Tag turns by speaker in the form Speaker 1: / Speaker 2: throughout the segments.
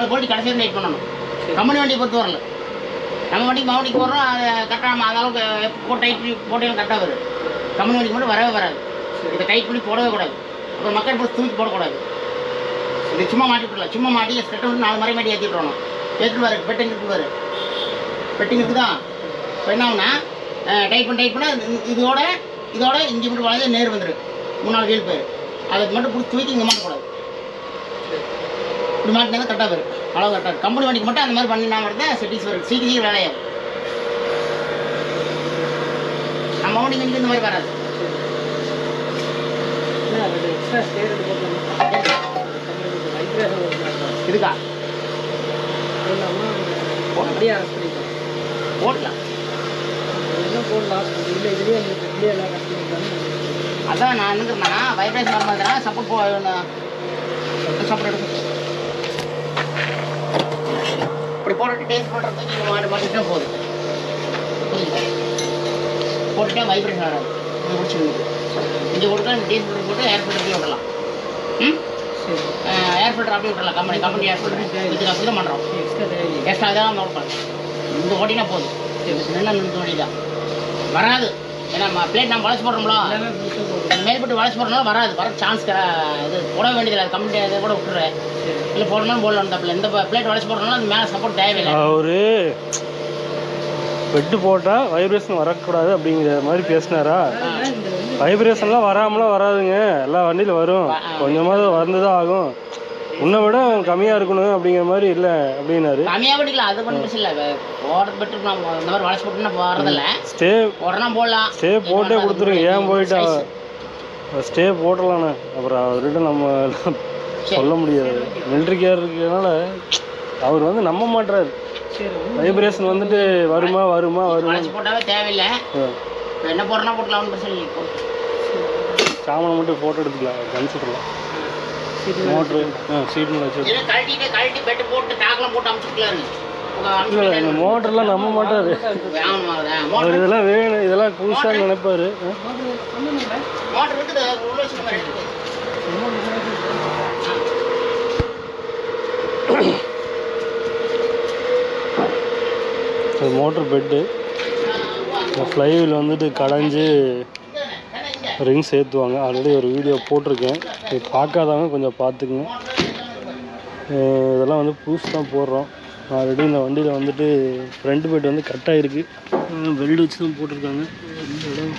Speaker 1: அது போட்டு கடைசி வரைக்கும் வெயிட் பண்ணணும் கம்பெனி வண்டியை பொறுத்து வரல நம்ம வண்டிக்கு மவுண்டிக்கு போடுறோம் அது கரெக்டாக நம்ம அந்த அளவுக்கு போட்டு டைட் பண்ணி போட்டியும் கரெக்டாக வரும் கம்பெனி வண்டிக்கு மட்டும் வரவே வராது இதை டைட் பண்ணி போடவே கூடாது அப்புறம் மக்கள் போட்டு தூக்கி போடக்கூடாது இது சும்மா மாட்டி விட்டுலாம் சும்மா மாட்டி ஸ்டெட்டை வந்து நாலு மறை மாட்டி ஏற்றிட்டு வரணும் ஏற்றிட்டு வர பெட்டிங் இருக்கு பாரு பெட்டிங் இருக்குதா இப்போ என்ன ஆகுனா டைட் பண்ணி டைட் பண்ண இது- இதோட இதோட இங்கே மட்டும் வளைஞ்சு நேர் வந்துடும் மூணாவது வீல் பேர் அதை மட்டும் பிடிச்சி தூக்கி இங்கே மாட்டக்கூடாது இப்படி மாட்டினா கரெக்டாக வரும் அளவு கரெக்டாக கம்பெனி வண்டிக்கு மட்டும் அந்த மாதிரி பண்ணினா மட்டும் தான் செட்டிங்ஸ் வரும் சீக்கிரம் சீக்கிரம் வேலையாகும் நம்ம வண்டிக்கு வந்து இந்த மாதிரி வராது
Speaker 2: எக்ஸ்ட்ரா ஸ்டே ரெண்டு போட்டோம்னா வைப்ரேஷன் ஒரு
Speaker 1: இதுக்கா
Speaker 2: இல்லாமல் அப்படியே அரெஸ்ட் பண்ணிக்கலாம்
Speaker 1: போடலாம்
Speaker 2: என்ன போன் லாஸ்ட் இல்லை இதுலேயே அந்த இதுலேயே எல்லாம் கட் பண்ணிக்கலாம்
Speaker 1: அதான் நான் என்னன்னா வைப்ரேஷன் வரும்போதுனா சப்போர்ட் போ சப்போர்ட் எடுக்கும் இப்படி போட்டுட்டு டேஸ்ட் பண்ணுறதுக்கு நீங்கள் மாட்டு மாட்டிட்டா போதும் புரியுதா போட்டுட்டா வைப்ரேஷன் வராது இது முடிச்சுக்கணும் இங்கே கொடுத்தா டேஸ்ட் பண்ணி போட்டு ஏர் ஃபில்டர் அப்படியே விடலாம் ம்
Speaker 2: சரி
Speaker 1: ஏர் ஃபில்டர் அப்படியே விடலாம் கம்பெனி கம்பெனி ஏர் ஃபில்டர் இதுக்கு அப்படி தான் பண்ணுறோம்
Speaker 2: எக்ஸ்ட்ரா தேவை
Speaker 1: எக்ஸ்ட்ரா இதான் நோட் பண்ணு இந்த ஓட்டினா போதும் நல்லா நிறுத்த வேண்டியதான் வராது ஏன்னா பிளேட் நம்ம வளைச்சு போடுறோம்ல
Speaker 2: எல்லாமே புதுசாக போகும்
Speaker 1: அந்த மேல்பட்டு வளைச்சு போடுறதுனால வராது வர சான்ஸ் இது போட வேண்டியதில்லை கம்பெனி அதை கூட விட்டுறேன் இல்லை போடணும் போடலாம் தப்பில்லை இந்த பிளேட் வளைச்சு போடுறதுனால அது மேலே சப்போர்ட் தேவையில்லை
Speaker 3: அவரு பெட்டு போட்டா வைப்ரேஷன் வரக்கூடாது அப்படிங்கிற மாதிரி பேசினாரா
Speaker 2: அதனால இந்த வந்து
Speaker 3: வைப்ரேஷன்லாம் வராமலாம் வராதுங்க எல்லா வண்டியில வரும் கொஞ்சமாவது வந்துதான் ஆகும் உன்னை விட கம்மியா இருக்கணும் அப்படிங்கிற மாதிரி இல்ல அப்படின்னாரு
Speaker 1: கம்மியாக படிக்கலாம் அது பண்ண பிரச்சனை இல்லை போடுறது பெட்ரு நம்ம இந்த மாதிரி வளைச்சு போட்டுனா வரதில்லை
Speaker 3: ஸ்டே
Speaker 1: உடனே போடலாம்
Speaker 3: ஸ்டே போட்டே கொடுத்துருங்க ஏன் போயிட்டா ஸ்டே போட்டலாண்ணே அப்புறம் அவர்கிட்ட நம்ம சொல்ல முடியாது மிலிட்ரி கேர் இருக்கிறதுனால அவர் வந்து நம்ப மாட்டாரு
Speaker 2: சரி
Speaker 3: வைப்ரேஷன் வந்துட்டு வருமா வருமா வருமா
Speaker 1: வளைச்சு போட்டாவே தேவையில்லை இப்ப என்ன போடுறனா போட்டுக்கலாம் ஒன்றும் பிரச்சனை இல்லை போட்டு.
Speaker 3: சாமனை மட்டும் ஃபோட்டோ எடுத்துக்கலாம் கன்சிடர்லாம்
Speaker 2: சரி
Speaker 3: மோட்ரு ஆ சீட்டு வச்சு
Speaker 1: இதை கழட்டிட்டு கழட்டி பெட்டு போட்டு டாக்கெல்லாம் போட்டு அமுச்சுக்கலாரு
Speaker 3: இல்லை இந்த மோட்டர்லாம் நம்ப மாட்டாரு அவர் இதெல்லாம் வேணும் இதெல்லாம் புதுசாக நினைப்பாரு ஆ?
Speaker 1: மோட்டர் இருக்குது உள்ள வச்சுக்க மாதிரி இருக்குது
Speaker 3: இது மோட்ரு பெட்டு இந்த ஃப்ளைவில் வந்துட்டு கடைஞ்சி ரிங்ஸ் ஏற்றுவாங்க ஆல்ரெடி ஒரு வீடியோ போட்டிருக்கேன் இது பார்க்காதவங்க கொஞ்சம் பார்த்துக்குங்க அஹ் இதெல்லாம் வந்து புதுசு தான் போடுறோம் ஆல்ரெடி இந்த வண்டியில் வந்துட்டு ஃப்ரண்ட் பெட் வந்து கட் ஆகிருக்கு வெல்டு வச்சு தான் போட்டிருக்காங்க இந்த இடம்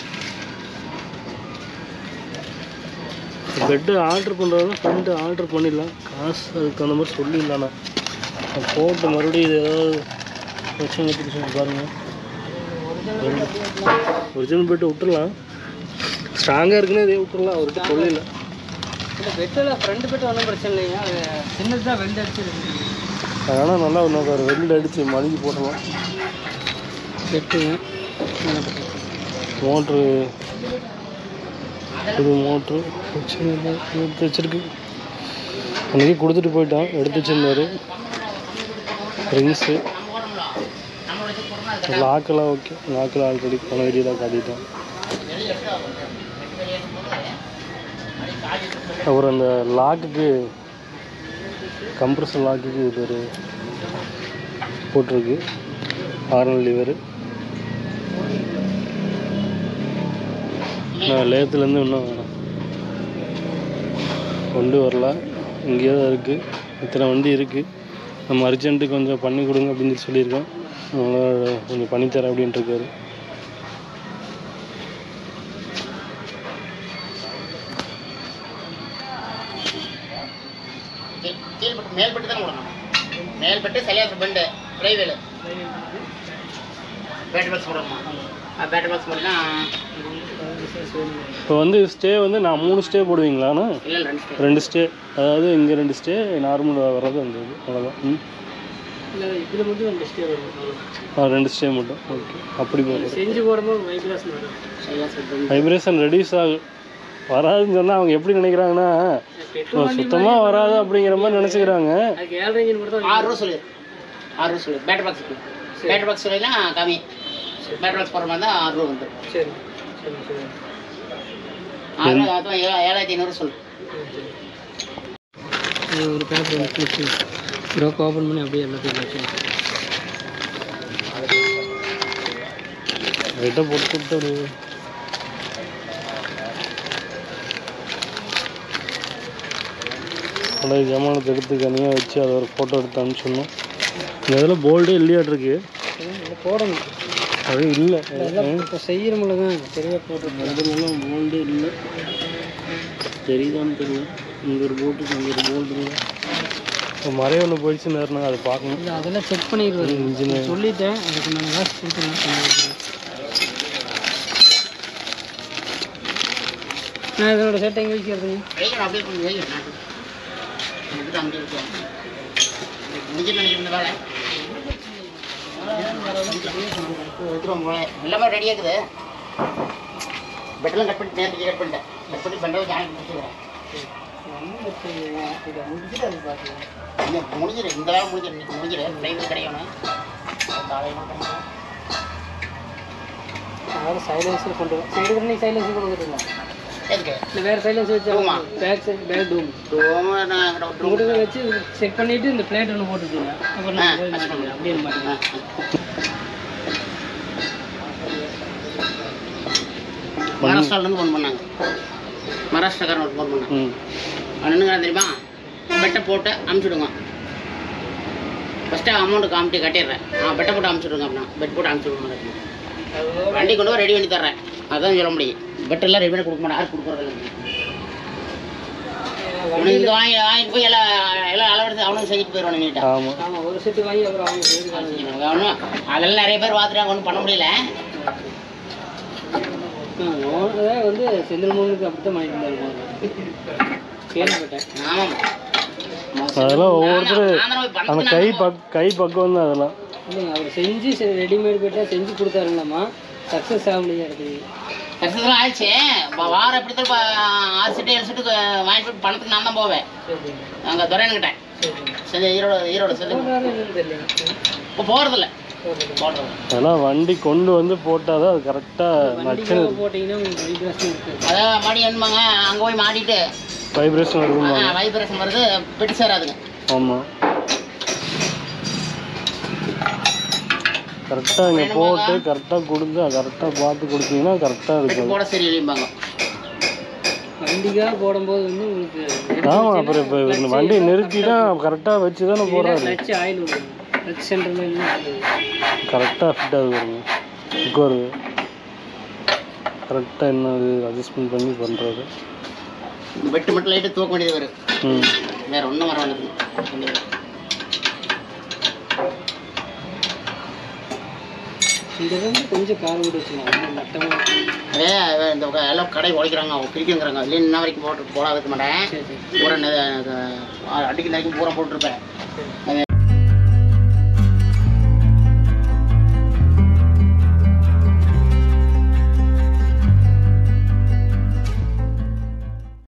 Speaker 3: பெட்டு ஆர்டர் பண்ணுறதுனா ஃப்ரண்ட்டு ஆர்டர் பண்ணிடலாம் காசு அதுக்கு தகுந்த மாதிரி சொல்லிடலாண்ணா போட்டு மறுபடியும் இது ஏதாவது பிரச்சனை பிரச்சனை பாருங்கள் ஒரிஜினல் பெட்டு விட்டுறலாம் ஸ்ட்ராங்காக இருக்குன்னு இதே விட்டுறலாம் அவர்கிட்ட சொல்லிடலாம்
Speaker 2: இந்த பெட்டில் ஃப்ரண்ட் பெட்டு ஒன்றும் பிரச்சனை இல்லைங்க அது சின்னது தான் வெல்ட் அடிச்சிருக்கு
Speaker 3: அதனால் நல்லா இன்னும் ஒரு வெல்டு அடித்து மடங்கி போட்டுடலாம்
Speaker 2: பெட்டுங்க
Speaker 3: மோட்ரு புது மோட்ரு எடுத்து வச்சிருக்கு அன்றைக்கி கொடுத்துட்டு போயிட்டான் எடுத்து வச்சிருந்தாரு ரிங்ஸு லாக்கெல்லாம் ஓகே லாக்கில் ஆல்ரெடி போன வீடியோவில் காட்டிட்டேன் அப்புறம் அந்த லாக்குக்கு கம்ப்ரஸர் லாக்குக்கு இது ஒரு போட்டிருக்கு ஆர்னல் லிவரு நான் லேத்துலேருந்து இன்னும் கொண்டு வரல இங்கேயே தான் இருக்குது இத்தனை வண்டி இருக்குது நம்ம அர்ஜென்ட்டு கொஞ்சம் பண்ணி கொடுங்க அப்படின்னு சொல்லி சொல்லியிருக்கோம் அதனால் கொஞ்சம் பண்ணித்தரேன் அப்படின்ட்டு இருக்காரு
Speaker 1: கீழ் கீழ்பட்டு மேல்பட்டு தான் விடணும் மேல்பட்டு சரியாக பெண்டு ஃப்ரைவேலு பேட்டரி பாக்ஸ் போடணுமா பேட்டரி பாக்ஸ் போடலாம்
Speaker 3: இப்போ வந்து ஸ்டே வந்து நான் மூணு ஸ்டே போடுவீங்களாண்ணா
Speaker 1: இல்லை ரெண்டு ஸ்டே
Speaker 3: ரெண்டு ஸ்டே அதாவது இங்கே ரெண்டு ஸ்டே நார்மல் வர்றது அந்த இது அவ்வளோதான் ம்
Speaker 2: இல்லை இதில் மட்டும் ரெண்டு ஸ்டே வரும் அவ்வளவுதான்.
Speaker 3: ஆ ரெண்டு ஸ்டே மட்டும் ஓகே அப்படி போடுறது
Speaker 2: செஞ்சு போடும்போது வைப்ரேஷன் வரும்
Speaker 1: சரியாக சொல்லுங்கள்
Speaker 3: வைப்ரேஷன் ரெடியூஸ் ஆகும் வராதுன்னு சொன்னால் அவங்க எப்படி நினைக்கிறாங்கன்னா
Speaker 2: பெட்ரோல்
Speaker 3: சுத்தமாக வராது அப்படிங்கிற மாதிரி நினச்சிக்கிறாங்க
Speaker 2: அதுக்கு ஏழரை இன்ஜின் மட்டும் தான்
Speaker 1: ஆறு ரூபா சொல்லு ஆறு ரூபா சொல்லு பேட்டரி பாக்ஸுக்கு பேட்டரி பாக்ஸ் சொல்லினா கம்மி பேட்டரி பாக்ஸ் போடுற மாதிரி தான் ஆறு ரூபா வந்துடும்
Speaker 2: சரி சரி சரி
Speaker 1: ஆறு ரூபா அதான் ஏழா ஏழாயிரத்தி ஐநூறு சொல்லு
Speaker 2: இது ஒரு பேப்பர் வச்சு ப்ரோக் ஓப்பன் பண்ணி அப்படியே எல்லாத்தையும் வச்சு
Speaker 3: லைட்டாக போட்டு விட்டு அப்படியே பழைய ஜமானத்தை எடுத்து தனியாக வச்சு அதை ஒரு ஃபோட்டோ எடுத்து அனுப்பிச்சிடணும் இந்த இதில் போல்டே இல்லையாட்டிருக்கு
Speaker 2: இதை போடணும்
Speaker 3: அது இல்லை
Speaker 2: அதெல்லாம் இப்போ செய்கிறவங்கள தான் சரியாக போட்டுருக்கோம்
Speaker 3: அதுலலாம் போல்டே இல்லை தெரியுதான்னு தெரியல இங்கே ஒரு போட்டு அங்கே ஒரு போல்டு இல்லை இப்போ மறைய ஒன்று போயிடுச்சு நேரம் அதை பார்க்கணும்
Speaker 2: இல்லை அதெல்லாம் செக் பண்ணிடுவாரு
Speaker 3: இன்ஜினியர்
Speaker 2: சொல்லிட்டேன் அதுக்கு நான் காசு கொடுத்துருவேன் நான் இதோட செட் எங்கே வைக்கிறதுங்க
Speaker 1: வைக்கணும் அப்படியே கொஞ்சம் வைக்கணும் நான் எடுத்து அங்கே இருக்கேன் முடிஞ்சு நினைக்கிறேன் இந்த வேலை எடுத்துருவோம் போல எல்லாமே ரெடியாக இருக்குது பெட்டெல்லாம் கட் பண்ணி நேரத்துக்கு கட் பண்ணிட்டேன் கட் பண்ணி பெண்டவை ஜாயின் முடிச்சுக்கிறேன்
Speaker 2: இதை முடிச்சுட்டு அது பார்க்கலாம்
Speaker 1: இன்னும் முடிஞ்சிடு இந்த வேலை முடிஞ்சிடு இன்னைக்கு முடிஞ்சிடு ஃப்ளைட் கிடைக்கணும் காலையில் கிடைக்கணும்
Speaker 2: வேறு சைலன்ஸில் கொண்டு வரோம் சைடு பண்ணி சைலன்ஸில் கொண்டு வந்துருக்கலாம்
Speaker 1: எதுக்கு
Speaker 2: இல்லை வேறு சைலன்ஸ் வச்சு
Speaker 1: Room-ஆ?
Speaker 2: Back side back dome
Speaker 1: dome நான் ரூம்
Speaker 2: உங்கள்கிட்ட வச்சு செக் பண்ணிவிட்டு இந்த பிளேட் ஒன்று போட்டுருக்கீங்க அப்புறம்
Speaker 1: ஆ,
Speaker 2: நான் போய்
Speaker 1: வச்சுக்கோங்க.
Speaker 2: மாட்டிக்கிறேன் அப்படியே மாட்டிக்கிறேன்
Speaker 1: மகாராஷ்டிராலேருந்து ஃபோன் பண்ணாங்க மகாராஷ்டிரக்காரன் ஒரு ஃபோன் பண்ணாங்க
Speaker 3: ம்
Speaker 1: அவன் என்னங்க தெரியுமா பெட்டை போட்டு அமுச்சுடுங்க ஃபஸ்ட்டு அமௌண்ட் காமிட்டி கட்டிடுறேன் ஆ பெட்டை போட்டு அமுச்சுடுங்க அப்படின்னா பெட் போட்டு அமுச்சுடுங்க வண்டி கொண்டு போய் ரெடி பண்ணி தர்றேன் அதான் சொல்ல முடியும் பெட்டெல்லாம் ரெடி பண்ணி கொடுக்க மாட்டேன் யாரும் கொடுக்குறது இல்லை அவனுக்கு இங்கே வாங்கி வாங்கிட்டு போய் எல்லாம் எல்லாம் அளவெடுத்து அவனுக்கு செஞ்சுட்டு போயிடுவானு நீட்டாக
Speaker 3: ஆமாம்
Speaker 2: ஆமாம் ஒரு செட்டு வாங்கி அப்புறம் அவங்க செய்து
Speaker 1: அவனும் அதெல்லாம் நிறைய பேர் பார்த்துட்டாங்க ஒன்றும் பண்ண முடியல
Speaker 2: அதான் வந்து செந்தில் மோகனுக்கு அப்படி தான் பண்ணிட்டு இருந்தாரு கேள்விப்பட்டேன்
Speaker 1: ஆமாம்
Speaker 3: அதெல்லாம் ஒவ்வொருத்தர்
Speaker 1: நான் தான் போய்
Speaker 3: அந்த
Speaker 1: பணத்துக்கு
Speaker 3: கை பக் கை பக்கம் தான் அதெல்லாம்
Speaker 2: இல்லைங்க அவர் செஞ்சு ரெடிமேட் பெட்டாக செஞ்சு கொடுத்தாருங்களாம்மா சக்ஸஸ் ஆகலையா இருக்குது
Speaker 1: கஷ்டத்தில் ஆயிடுச்சு இப்போ வாரம் எப்படி தான் ஆறு செட்டு ஏழு செட்டு வாங்கிட்டு போய் பணத்துக்கு நான் தான் போவேன்
Speaker 2: சரி
Speaker 1: அங்கே துறையன்கிட்டேன்
Speaker 2: சரி
Speaker 1: செஞ்ச ஈரோடு ஈரோடு செஞ்சு
Speaker 2: போடுறாரு என்னன்னு தெரியல
Speaker 1: இப்போ போகிறதில்ல போடுறது
Speaker 3: அதெல்லாம் வண்டி கொண்டு வந்து போட்டால் தான் அது கரெக்டாக நச்சு
Speaker 2: வண்டிக்கு போட்டிங்கன்னா உங்களுக்கு வைப்ரேஷன் இருக்குது
Speaker 1: அதான் மணி என்னமாங்க அங்கே போய் மாட்டிட்டு
Speaker 3: வைப்ரேஷன் இருக்குமா
Speaker 1: வைப்ரேஷன் வருது பெட்டு சேராதுங்க
Speaker 3: ஆமாம் கரெக்டாக இங்கே போட்டு கரெக்டாக கொடுத்து கரெக்டாக பார்த்து கொடுத்தீங்கன்னா கரெக்டாக
Speaker 1: பெட்டு
Speaker 3: இருக்கும்
Speaker 1: போட சரியில்லைம்பாங்க
Speaker 2: வண்டிக்காக போடும்போது வந்து உங்களுக்கு
Speaker 3: ஆமாம் அப்புறம் இப்போ இந்த வண்டியை நிறுத்தி தான் கரெக்டாக வச்சு தானே போடுறாரு
Speaker 2: கிளச் ஆயில் விடுங்க கிளச் சென்டரில் என்ன
Speaker 3: கரெக்டாக ஃபிட் ஆகுது பாருங்க உட்காருது கரெக்டாக என்ன அது அட்ஜஸ்ட்மெண்ட் பண்ணி பண்ணுறது
Speaker 1: பெட்டு மட்டும் லைட்டு தூக்க வேண்டியது வரும்
Speaker 3: ம்
Speaker 1: வேற ஒன்றும் வர வேண்டியது
Speaker 2: இந்த வந்து கொஞ்சம் கால் விட்டு வச்சுக்கலாம் மட்டமாக
Speaker 1: அதே இந்த க- எல்லாம் கடை உழைக்கிறாங்க அவங்க பிரிக்குங்கிறாங்க இல்லையா இன்ன வரைக்கும் போட்டு போட வைக்க மாட்டேன்
Speaker 2: சரி சரி
Speaker 1: பூரா நெ- அது அடிக்க வரைக்கும் பூரா போட்டிருப்பேன் அது